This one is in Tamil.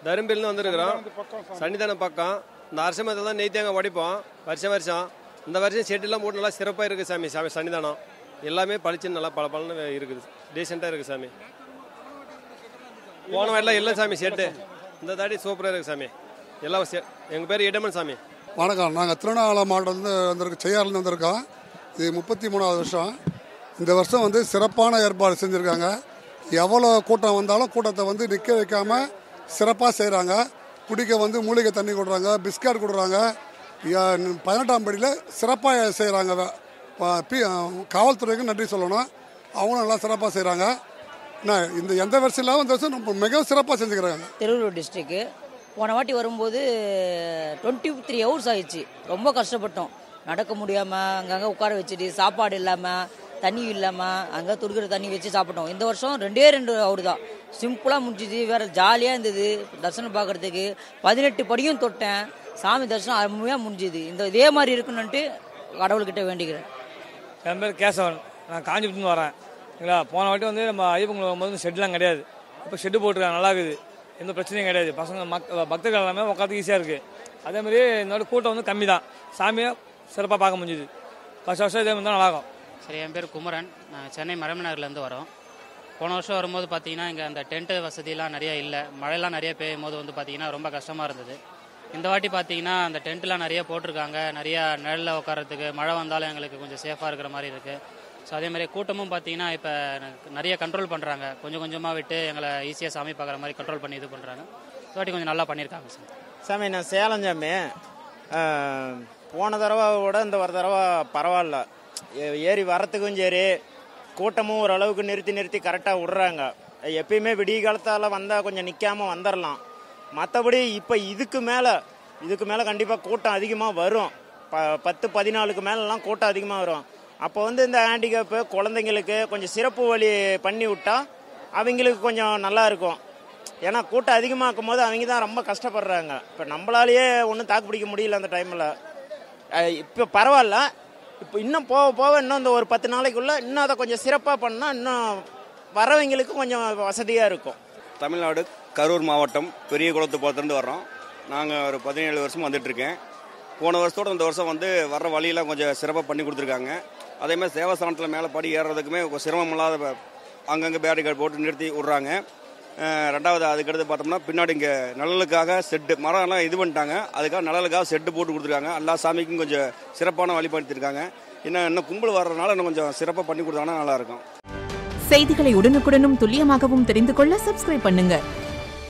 தரும்பிலிருந்து வந்திருக்கிறோம் சன்னிதானம் பக்கம் இந்த அரசமத்தில் தான் நெய் தேங்காய் உடைப்போம் வருஷம் வருஷம் இந்த வருஷம் செட்டுலாம் போட்டு நல்லா சிறப்பாக இருக்குது சாமி சாமி சன்னிதானம் எல்லாமே பளிச்சுன்னு நல்லா பல பலன்னு இருக்குது டீசெண்டாக இருக்குது சாமி போன வாட்டிலாம் இல்லை சாமி செட்டு இந்த தாடி சூப்பராக இருக்குது சாமி எல்லாம் எங்கள் பேர் இடமன் சாமி வணக்கம் நாங்கள் திருவண்ணாமலை மாவட்டத்துலேருந்து வந்திருக்கோம் செய்யாறுலேருந்து வந்திருக்கோம் இது முப்பத்தி மூணாவது வருஷம் இந்த வருஷம் வந்து சிறப்பான ஏற்பாடு செஞ்சுருக்காங்க எவ்வளோ கூட்டம் வந்தாலும் கூட்டத்தை வந்து நிற்க வைக்காம சிறப்பாக செய்கிறாங்க குடிக்க வந்து மூலிகை தண்ணி கொடுக்குறாங்க பிஸ்கட் கொடுக்குறாங்க யா- பதினெட்டாம் படியில் சிறப்பாக செய்கிறாங்க பி காவல்துறைக்கு நன்றி சொல்லணும் அவங்களும் நல்லா சிறப்பாக செய்கிறாங்க என்ன இந்த எந்த வருஷம் இல்லாமல் இந்த வருஷம் ரொம்ப மிகவும் சிறப்பாக செஞ்சுக்கிறாங்க திருவள்ளூர் டிஸ்ட்ரிக்கு போன வாட்டி வரும்போது டுவெண்ட்டி த்ரீ ஹவர்ஸ் ஆயிடுச்சு ரொம்ப கஷ்டப்பட்டோம் நடக்க முடியாமல் அங்கங்கே உட்கார வச்சுட்டு சாப்பாடு இல்லாமல் தண்ணி இல்லாமல் அங்கே துடுக்கிற தண்ணி வச்சு சாப்பிட்டோம் இந்த வருஷம் ரெண்டே ரெண்டு ஹவர் தான் சிம்பிளாக முடிஞ்சுது வேறு ஜாலியாக இருந்தது தரிசனம் பார்க்குறதுக்கு பதினெட்டு படியும் தொட்டேன் சாமி தரிசனம் அருமையாக முடிஞ்சுது இந்த இதே மாதிரி இருக்குன்னுட்டு கடவுள்கிட்ட வேண்டிக்கிறேன் என் பேர் கேசவன் நான் காஞ்சிபுரத்துலேருந்து வரேன் சரிங்களா போன வாட்டி வந்து நம்ம ஐயப்பன் வரும்போது ஷெட்லாம் கிடையாது இப்போ ஷெட்டு போட்டுருக்காங்க நல்லா இருக்குது எந்த பிரச்சனையும் கிடையாது பசங்க மக் பக்தர்கள் எல்லாமே உட்காந்து ஈஸியாக இருக்குது அதேமாதிரி இந்த வாட்டி கூட்டம் வந்து கம்மி தான் சாமியை சிறப்பாக பார்க்க முடிஞ்சுது வருஷம் வருஷம் இதே மாதிரி தான் நல்லாகும் சரி என் பேர் குமரன் நான் சென்னை மரமநகர்லேருந்து வரோம் போன வருஷம் வரும்போது பார்த்தீங்கன்னா இங்கே அந்த டென்ட்டு வசதிலாம் நிறைய இல்லை மழைலாம் நிறைய பெய்யும் போது வந்து பார்த்தீங்கன்னா ரொம்ப கஷ்டமாக இருந்தது இந்த வாட்டி பார்த்தீங்கன்னா அந்த டென்ட்லாம் நிறைய போட்டிருக்காங்க நிறைய நிழலில் உட்காரத்துக்கு மழை வந்தாலும் எங்களுக்கு கொஞ்சம் சேஃபாக இருக்கிற மாதிரி இருக்குது ஸோ அதே மாதிரி கூட்டமும் பார்த்தீங்கன்னா இப்போ நிறைய கண்ட்ரோல் பண்ணுறாங்க கொஞ்சம் கொஞ்சமாக விட்டு எங்களை ஈஸியாக சாமி பார்க்குற மாதிரி கண்ட்ரோல் பண்ணி இது பண்ணுறாங்க இந்த வாட்டி கொஞ்சம் நல்லா பண்ணியிருக்காங்க சார் சாமி நான் சேலம் சாமி அஹ், போன தடவை விட இந்த ஒரு தடவை பரவாயில்ல ஏ- ஏறி வரத்துக்கும் சரி கூட்டமும் ஓரளவுக்கு நிறுத்தி நிறுத்தி கரெக்டாக விடுறாங்க எப்பயுமே விடிய காலத்தால் வந்தால் கொஞ்சம் நிற்காம வந்துடலாம் மற்றபடி இப்போ இதுக்கு மேலே இதுக்கு மேலே கண்டிப்பாக கூட்டம் அதிகமாக வரும் ப பத்து பதினாலுக்கு மேலெலாம் கூட்டம் அதிகமாக வரும் அப்போ வந்து இந்த ஹேண்டிகேப்பு குழந்தைங்களுக்கு கொஞ்சம் சிறப்பு வழி பண்ணி விட்டா அவங்களுக்கு கொஞ்சம் நல்லா இருக்கும் ஏன்னா கூட்டம் அதிகமாக்கும் போது அவங்க தான் ரொம்ப கஷ்டப்படுறாங்க இப்போ நம்மளாலேயே ஒன்றும் தாக்கு பிடிக்க முடியல அந்த டைமில் இப்போ பரவாயில்ல இப்போ இன்னும் போக போக இன்னும் இந்த ஒரு பத்து நாளைக்குள்ள இன்னும் அதை கொஞ்சம் சிறப்பாக பண்ணால் இன்னும் வரவங்களுக்கு கொஞ்சம் வசதியாக இருக்கும் தமிழ்நாடு கரூர் மாவட்டம் பெரிய குளத்துப்பாத்திலேருந்து வர்றோம் நாங்கள் ஒரு பதினேழு வருஷம் வந்துட்டுருக்கேன் போன வருஷத்தோட இந்த வருஷம் வந்து வர்ற வழியெல்லாம் கொஞ்சம் சிறப்பாக பண்ணி கொடுத்துருக்காங்க அதே மாதிரி தேவஸ்தானத்தில் மேலே படி ஏறுறதுக்குமே கொஞ்சம் சிரமம் இல்லாத ப- அங்கங்கே பேரிகார்டு போட்டு நிறுத்தி விட்றாங்க அஹ் ரெண்டாவது அதுக்கடுத்து பார்த்தோம்னா பின்னாடி இங்கே நலனுக்காக செட்டு மரம்லாம் இது பண்ணிட்டாங்க அதுக்காக நலனுக்காக செட்டு போட்டு கொடுத்துருக்காங்க எல்லா சாமிக்கும் கொஞ்சம் சிறப்பான வழிபடுத்திருக்காங்க இன்னும் இன்னும் கும்பல் வர்றதுனால இன்னும் கொஞ்சம் சிறப்பாக பண்ணி கொடுத்தாங்கன்னா நல்லாயிருக்கும் செய்திகளை உடனுக்குடனும் துல்லியமாகவும் தெரிந்து கொள்ள சப்ஸ்கிரைப் பண்ணுங்க